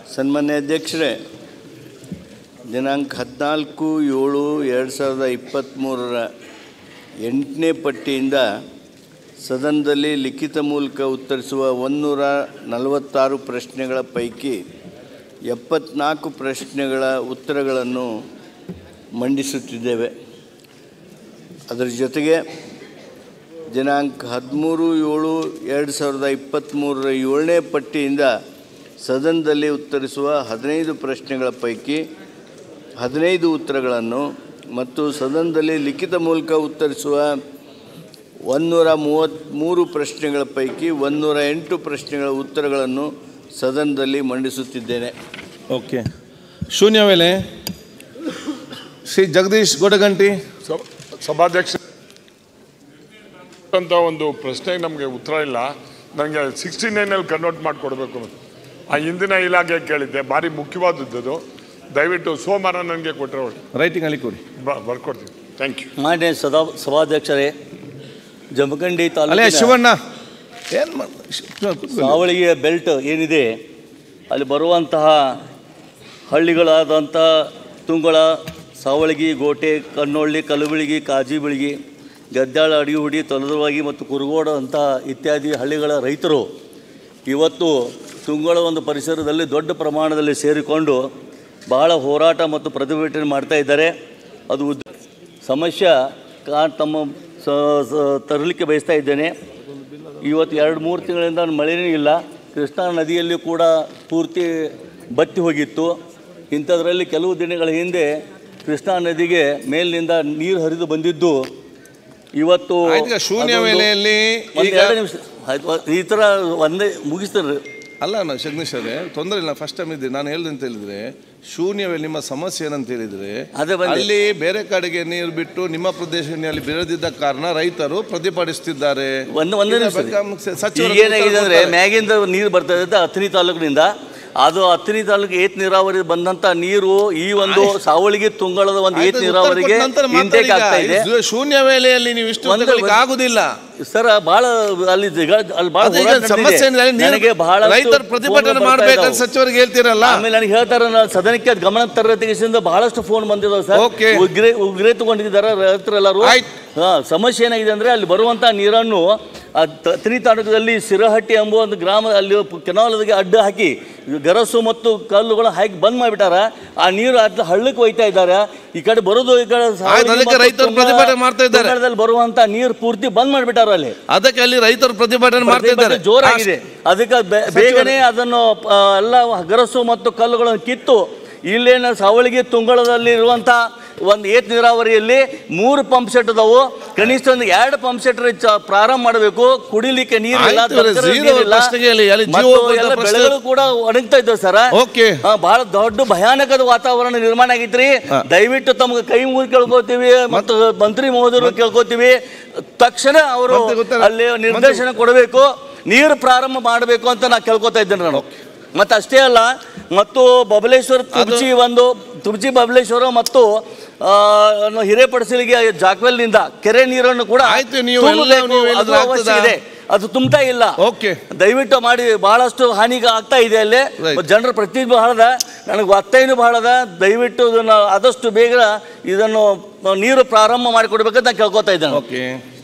ಸನ್ಮಾನ್ಯ ಅಧ್ಯಕ್ಷರೇ ದಿನಾಂಕ ಹದಿನಾಲ್ಕು ಏಳು ಎರಡು ಸಾವಿರದ ಇಪ್ಪತ್ತ್ಮೂರರ ಎಂಟನೇ ಪಟ್ಟಿಯಿಂದ ಸದನದಲ್ಲಿ ಲಿಖಿತ ಮೂಲಕ ಉತ್ತರಿಸುವ ಒಂದುನೂರ ನಲವತ್ತಾರು ಪ್ರಶ್ನೆಗಳ ಪೈಕಿ ಎಪ್ಪತ್ನಾಲ್ಕು ಪ್ರಶ್ನೆಗಳ ಉತ್ತರಗಳನ್ನು ಮಂಡಿಸುತ್ತಿದ್ದೇವೆ ಅದರ ಜೊತೆಗೆ ದಿನಾಂಕ ಹದಿಮೂರು ಏಳು ಎರಡು ಸಾವಿರದ ಇಪ್ಪತ್ತ್ಮೂರರ ಏಳನೇ ಪಟ್ಟಿಯಿಂದ ಸದನದಲ್ಲಿ ಉತ್ತರಿಸುವ ಹದಿನೈದು ಪ್ರಶ್ನೆಗಳ ಪೈಕಿ ಹದಿನೈದು ಉತ್ತರಗಳನ್ನು ಮತ್ತು ಸದನದಲ್ಲಿ ಲಿಖಿತ ಮೂಲಕ ಉತ್ತರಿಸುವ ಒಂದುನೂರ ಮೂವತ್ತ್ಮೂರು ಪ್ರಶ್ನೆಗಳ ಪೈಕಿ ಒಂದುನೂರ ಎಂಟು ಪ್ರಶ್ನೆಗಳ ಉತ್ತರಗಳನ್ನು ಸದನದಲ್ಲಿ ಮಂಡಿಸುತ್ತಿದ್ದೇನೆ ಓಕೆ ಶೂನ್ಯ ವೇಳೆ ಶ್ರೀ ಜಗದೀಶ್ ಗೊಡಗಂಟಿ ಸಭ- ಸಭಾಧ್ಯಕ್ಷ ಅಂತ ಒಂದು ಪ್ರಶ್ನೆಗೆ ನಮಗೆ ಉತ್ತರ ಇಲ್ಲ ನನಗೆ ಸಿಕ್ಸ್ಟಿ ನೈನಲ್ಲಿ ಕನ್ವರ್ಟ್ ಮಾಡಿಕೊಡ್ಬೇಕು ಆ ಹಿಂದಿನ ಇಲಾಖೆ ಕೇಳಿದ್ದೆ ಭಾರಿ ಮುಖ್ಯವಾದದ್ದು ದಯವಿಟ್ಟು ಸೋಮವಾರ ನನಗೆ ಕೊಟ್ಟರೆ ಒಳ್ಳೆ ರೈಟಿಂಗ್ ಅಲ್ಲಿ ಕೊಡಿ ಬರ್ಕೊಡ್ತೀನಿ ಥ್ಯಾಂಕ್ ಯು ಮಾನ್ಯ ಸದಾ ಸಭಾಧ್ಯಕ್ಷರೇ ಜಮಖಂಡಿ ಅಲ್ಲೇ ತಾಲೂಕಿನ ಶಿವಣ್ಣ ಏನು ಮಾಡಿ ಸಾವಳಿಗೆಯ ಬೆಲ್ಟ್ ಏನಿದೆ ಅಲ್ಲಿ ಬರುವಂತಹ ಹಳ್ಳಿಗಳಾದಂಥ ತುಂಗಳ ಸಾವಳಗಿ ಗೋಟೆ ಕನ್ನೊಳ್ಳಿ ಕಲಬುಳಗಿ ಕಾಜಿಬಿಳಗಿ ಗದ್ದಾಳ ಅಡಿಹುಡಿ ತೊಲದವಾಗಿ ಮತ್ತು ಕುರುಗೋಡ ಅಂತ ಇತ್ಯಾದಿ ಹಳ್ಳಿಗಳ ರೈತರು ಇವತ್ತು ತುಂಗಳ ಒಂದು ಪರಿಸರದಲ್ಲಿ ದೊಡ್ಡ ಪ್ರಮಾಣದಲ್ಲಿ ಸೇರಿಕೊಂಡು ಬಹಳ ಹೋರಾಟ ಮತ್ತು ಪ್ರತಿಭಟನೆ ಮಾಡ್ತಾ ಇದ್ದಾರೆ ಅದು ಉದ್- ಸಮಸ್ಯೆ ಕಾ ತಮ್ಮ ಸ ಸ- ತರಲಿಕ್ಕೆ ಬಯಸ್ತಾ ಇದ್ದೇನೆ ಇವತ್ತು ಎರಡು ಮೂರು ತಿಂಗಳಿಂದ ಮಳೆಯೇ ಇಲ್ಲ ಕೃಷ್ಣಾ ನದಿಯಲ್ಲಿ ಕೂಡ ಪೂರ್ತಿ ಬತ್ತಿ ಹೋಗಿತ್ತು ಇಂಥದ್ರಲ್ಲಿ ಕೆಲವು ದಿನಗಳ ಹಿಂದೆ ಕೃಷ್ಣಾ ನದಿಗೆ ಮೇಲಿನಿಂದ ನೀರು ಹರಿದು ಬಂದಿದ್ದು ಇವತ್ತು ಆಯ್ತು, ಈಗ ಶೂನ್ಯ ಅದೊಂದು- ವೇಳೆಯಲ್ಲಿ ಒಂದು ಈಗ- ಎರಡು ನಿಮಿಷ ಆಯ್ತು ಈ ಥರ ಒಂದೇ ಮುಗಿಸ್ತಾರೆ ಅಲ್ಲ ನಾನು ಜಗದೀಶ್ ಅವರೇ ತೊಂದರೆ ಇಲ್ಲ ಫಸ್ಟ್ ಟೈಮ್ ಇದ್ದೆ ನಾನು ಹೇಳ್ದೆ ಅಂತ ಹೇಳಿದ್ರೆ ಶೂನ್ಯ ವೇಳೆ ನಿಮ್ಮ ಸಮಸ್ಯೆ ಏನಂತ ಹೇಳಿದ್ರೆ ಅದೇ ಬಂದೆ. ಅಲ್ಲಿ ಬೇರೆ ಕಡೆಗೆ ನೀರು ಬಿಟ್ಟು ನಿಮ್ಮ ಪ್ರದೇಶದಲ್ಲಿ ಬೆಳೆದಿದ್ದ ಕಾರಣ ರೈತರು ಪ್ರತಿಭಟಿಸುತ್ತಿದ್ದಾರೆ ಒಂದು ಒಂದೇ ಇದರ ನಿಮಿಷ ಬಗ್ಗೆ ಸ- ಸಚಿವರು ಈಗ ಏನಾಗಿದೆ ಅಂದರೆ ಉತ್ತರ ಕೊಡ್ತಾರೆ. ಮ್ಯಾಗಿಂದ ನೀರು ಬರ್ತಾ ಇದೆ ಅಥಣಿ ತಾಲೂಕಿನಿಂದ ಅದು ಅಥಣಿ ತಾಲೂಕು ಏತ್ ನೀರಾವರಿ ಬಂದಂತ ನೀರು ಈ ಒಂದು ಸಾವಳಿಗೆ ತುಂಗಳದ ಒಂದು ಏತ್ ಆಯ್ತು, ಉತ್ತರ ನೀರಾವರಿಗೆ ಕೊಟ್ಟ ನಂತರ ಮಾತಾಡಿ ಇಂಟೇಕ್ ಈಗ. ಆಗ್ತಾ ಇದೆ ಇದು ಶೂನ್ಯ ವೇಳೆಯಲ್ಲಿ ನೀವು ಇಷ್ಟು ಒಂದು- ತಗೊಳ್ಳಿಕ್ಕೆ ಆಗುದಿಲ್ಲ ಸರ್ ಬಹಳ ಅಲ್ಲಿ ಜಗ- ಅಲ್ಲಿ ಬಹಳ ಅದು ಈಗ ಹೋರಾಟ ಸಮಸ್ಯೆ ನಡೆದಿದೆ. ಏನಿದೆ? ನೀರು- ನನಗೆ ಬಹಳ ರೈತರು ಪ್ರತಿಭಟನೆ ಮಾಡ್ಬೇಕಂತ ಸಚಿವರಿಗೆ ಹೇಳ್ತೀರಲ್ಲ ಆಮೇಲೆ ನನಗೆ ಹೇಳ್ತಾರೆ ನಾನು ಸದನಕ್ಕೆ ಅದ್ ಗಮನ ತರಗತಿಗಿಂದ ಬಹಳಷ್ಟು ಫೋನ್ ಬಂದಿದಾವೆ ಸರ್ Okay. ಉಗ್ರೆ ಉಗ್ರೆ ತಗೊಂಡಿದ್ದಾರೆ ರೈತರೆಲ್ಲರೂ ಆಯ್ತು. ಹಾ ಸಮಸ್ಯೆ ಏನಾಗಿದೆ ಅಂದ್ರೆ ಅಲ್ಲಿ ಬರುವಂತ ನೀರನ್ನು ಆ ತ- ತನಿ ತಾಲೂಕದಲ್ಲಿ ಸಿರಹಟ್ಟಿ ಎಂಬ ಒಂದು ಗ್ರಾಮ ಅಲ್ಲಿ ಕೆನಾಲದಿಗೆ ಅಡ್ಡ ಹಾಕಿ ಗರಸು ಮತ್ತು ಕಲ್ಲುಗಳು ಹಾಕಿ ಬಂದ್ ಮಾಡಿಬಿಟ್ಟಾರ ಆ ನೀರು ಅದ್ ಹಳ್ಳಕ್ಕೆ ಒಯ್ತಾ ಇದ್ದಾರೆ ಈ ಕಡೆ ಬರೋದು ಈ ಕಡೆ ಸಾವಳಗಿ ಅದಕ್ಕೆ ಮತ್ತು ರೈತರು ತುಂಗಾ- ಪ್ರತಿಭಟನೆ ಮಾಡ್ತಾ ಇದ್ದಾರೆ. ತುಂಗಾದಲ್ಲಿ ಬರುವಂತ ನೀರು ಪೂರ್ತಿ ಬಂದ್ ಮಾಡಿಬಿಟ್ಟಾರ ಅಲ್ಲಿ ಅದಕ್ಕೆ ಅಲ್ಲಿ ರೈತರು ಪ್ರತಿಭಟನೆ ಮಾಡ್ತಾ ಇದ್ದಾರೆ ಪ್ರತಿಭಟನೆ ಜೋರಾಗಿದೆ ಅದಕ್ಕೆ ಬೆ- ಬೇಗನೆ ಅದನ್ನು ಆ, ಎಲ್ಲ ಗರಸು ಮತ್ತು ಕಲ್ಲುಗಳನ್ನು ಕಿತ್ತು ಇಲ್ಲೇನ ಸಾವಳಿಗೆ ತುಂಗಳದಲ್ಲಿ ಇರುವಂಥ ಒಂದು ಏತ್ ನೀರಾವರಿಯಲ್ಲಿ ಮೂರು ಪಂಪ್ ಸೆಟ್ ಅದಾವು ಕನಿಷ್ಠ ಒಂದು ಎರಡು ಪಂಪ್ ಸೆಟ್ ಪ್ರಾರಂಭ ಮಾಡಬೇಕು ಕುಡಿಲಿಕ್ಕೆ ನೀರಿಲ್ಲ ಆಯ್ತು ಇವ್ರೆ, ತರಕಾರಿ zero ನೀರಿಲ್ಲ. ಪ್ರಶ್ನೆಗೆ ಅಲ್ಲಿ ಅಲ್ಲಿ ಮತ್ತು ಜೀವೋಪಯೋಗ ಎಲ್ಲ ಪ್ರಶ್ನೆ- ಬೆಳೆಗಳು ಕೂಡ ಒಣಗ್ತಾ ಇದ್ದಾವೆ ಸರ್ Okay. ಹಾ, ಬಹಳ ದೊಡ್ಡ ಭಯಾನಕದ ವಾತಾವರಣ ನಿರ್ಮಾಣ ಆಗೈತ್ರಿ ಹಾ. ದಯವಿಟ್ಟು ತಮ್ಗೆ ಕೈ ಮುಗಿ ಕೇಳ್ಕೊತೀವಿ ಮತ್ತು ಮಂತ್ರಿ ಮಹೋದಯರು ಕೇಳ್ಕೊತೀವಿ ತಕ್ಷಣ ಅವರು ಮಂತ್ರಿ ಗೊತ್ತಲ್ಲ? ಅಲ್ಲಿ ನಿರ್ದೇಶನ ಕೊಡಬೇಕು ನೀರು ಪ್ರಾರಂಭ ಮಾಡಬೇಕು ಅಂತ ನಾ ಕೇಳ್ಕೊತಾ ಇದ್ದೇನೆ ನಾನು ಮತ್ತು ಅಷ್ಟೇ ಅಲ್ಲ ಮತ್ತು ಬಬಲೇಶ್ವರ ತುರ್ಚಿ ಒಂದು ತುರ್ಚಿ ಬಬಲೇಶ್ವರ ಮತ್ತು ಆ, ಏನು ಹಿರೇಪಡಸಲಿಗೆ ಜಾಕ್ವೆಲ್ನಿಂದ ಕೆರೆ ನೀರನ್ನು ಕೂಡ ಆಯ್ತು, ನೀವು ಎಲ್ಲ ತುಂಬಬೇಕು. ನೀವು ಅದು ಹೇಳಿದ್ರೆ ಅವಶ್ಯ ಆಗ್ತದಾ? ಇದೆ ಅದು ತುಂಬ್ತಾ ಇಲ್ಲ ಓಕೆ ದಯವಿಟ್ಟು ಮಾಡಿ ಬಹಳಷ್ಟು ಹಾನಿ ಆಗ್ತಾ ಇದೆ ಅಲ್ಲಿ Right. ಜನರ ಪ್ರತಿನಿಧಿ ಬಹಳದ ನನಗೆ ಒತ್ತಾಯನೂ ಬಹಳದ ದಯವಿಟ್ಟು ಇದನ್ನು ಆದಷ್ಟು ಬೇಗ ಇದನ್ನು ನೀರು ಪ್ರಾರಂಭ ಮಾಡಿಕೊಡ್ಬೇಕಂತ ನಾನು ಕೇಳ್ಕೊತಾ ಇದ್ದೇನೆ ಓಕೆ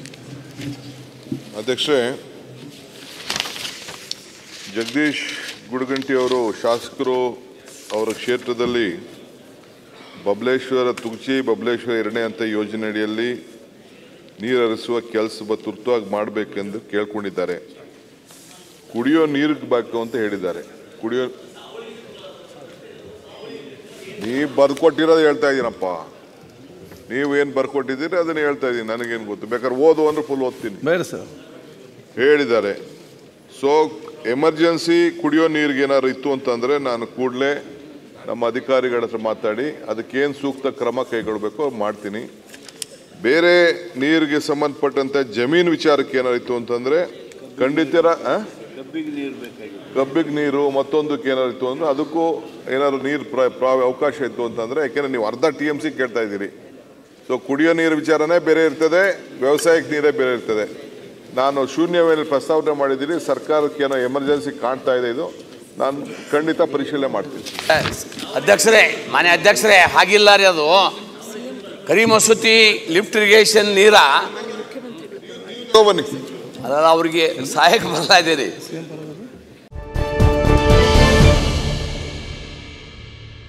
ಅಧ್ಯಕ್ಷರೇ ಜಗದೀಶ್ ಗುಡಗಂಟಿ ಅವರು ಶಾಸಕರು ಅವರ ಕ್ಷೇತ್ರದಲ್ಲಿ ಬಬಲೇಶ್ವರ ತುಗಚಿ ಬಬಲೇಶ್ವರ ಎರಡನೇ ಹಂತ ಯೋಜನೆ ಅಡಿಯಲ್ಲಿ ನೀರು ಹರಿಸುವ ಕೆಲಸ ತುರ್ತಾಗಿ ಮಾಡಬೇಕೆಂದು ಕೇಳ್ಕೊಂಡಿದ್ದಾರೆ ಕುಡಿಯೋ ನೀರಿಗೆ ಬೇಕು ಅಂತ ಹೇಳಿದ್ದಾರೆ ಕುಡಿಯೋ ನೀವು ಬರ್ಕೊಟ್ಟಿರೋದು ಹೇಳ್ತಾ ಇದ್ದೀನಪ್ಪ ನೀವು ಏನು ಬರ್ಕೊಟ್ಟಿದ್ದೀರಿ ಅದನ್ನ ಹೇಳ್ತಾ ಇದ್ದೀನಿ ನನಗೇನು ಗೊತ್ತು ಬೇಕಾದ್ರೆ ಓದು ಅಂದ್ರೆ ಫುಲ್ ಓದ್ತೀನಿ ಬೇರೆ ಸರ್ ಹೇಳಿದ್ದಾರೆ ಸೊ ಎಮರ್ಜೆನ್ಸಿ ಕುಡಿಯೋ ನೀರಿಗೆ ಏನಾದ್ರು ಇತ್ತು ಅಂತಂದ್ರೆ ನಾನು ಕೂಡಲೇ ನಮ್ಮ ಅಧಿಕಾರಿಗಳ ಹತ್ರ ಮಾತಾಡಿ ಅದಕ್ಕೇನು ಸೂಕ್ತ ಕ್ರಮ ಕೈಗೊಳ್ಬೇಕು ಮಾಡ್ತೀನಿ ಬೇರೆ ನೀರಿಗೆ ಸಂಬಂಧಪಟ್ಟಂತೆ ಜಮೀನು ವಿಚಾರಕ್ಕೆ ಏನಾರು ಇತ್ತು ಅಂತಂದ್ರೆ ಖಂಡಿತರ ಆ? ಕಬ್ಬಿಗೆ ನೀರು ಮತ್ತೊಂದಕ್ಕೆ ಏನಾರು ಇತ್ತು ಅಂದ್ರೆ ಅದಕ್ಕೂ ಏನಾದ್ರು ನೀರು ಪ್ರ ಪ್ರ- ಅವಕಾಶ ಇತ್ತು ಅಂತಂದ್ರೆ ಯಾಕೆಂದ್ರೆ ನೀವು ಅರ್ಧ ಟಿ ಎಮ್ ಸಿ ಕೇಳ್ತಾ ಇದ್ದೀರಿ ಸೊ ಕುಡಿಯೋ ನೀರು ವಿಚಾರನೇ ಬೇರೆ ಇರ್ತದೆ ವ್ಯವಸಾಯಕ್ಕೆ ನೀರೇ ಬೇರೆ ಇರ್ತದೆ ನಾನು ಶೂನ್ಯ ವೇಳೆ ಪ್ರಸ್ತಾವನೆ ಮಾಡಿದ್ದೀನಿ ಸರ್ಕಾರಕ್ಕೆ ಏನೋ ಎಮರ್ಜೆನ್ಸಿ ಕಾಣ್ತಾ ಇದೆ ಇದು ನಾನು ಖಂಡಿತ ಪರಿಶೀಲನೆ ಮಾಡ್ತೀನಿ ಅಧ್ಯಕ್ಷರೇ ಮಾನ್ಯ ಅಧ್ಯಕ್ಷರೇ ಹಾಗಿಲ್ಲ ರೀ ಅದು ಕರಿಮಸೂತಿ ಲಿಫ್ಟ್ ಇರಿಗೇಷನ್ ನೀರ ಬನ್ನಿ ಅದಲ್ಲ ಅವ್ರಿಗೆ ಸಹಾಯಕ್ಕೆ ಬರ್ತಾ ಇದೆ ರೀ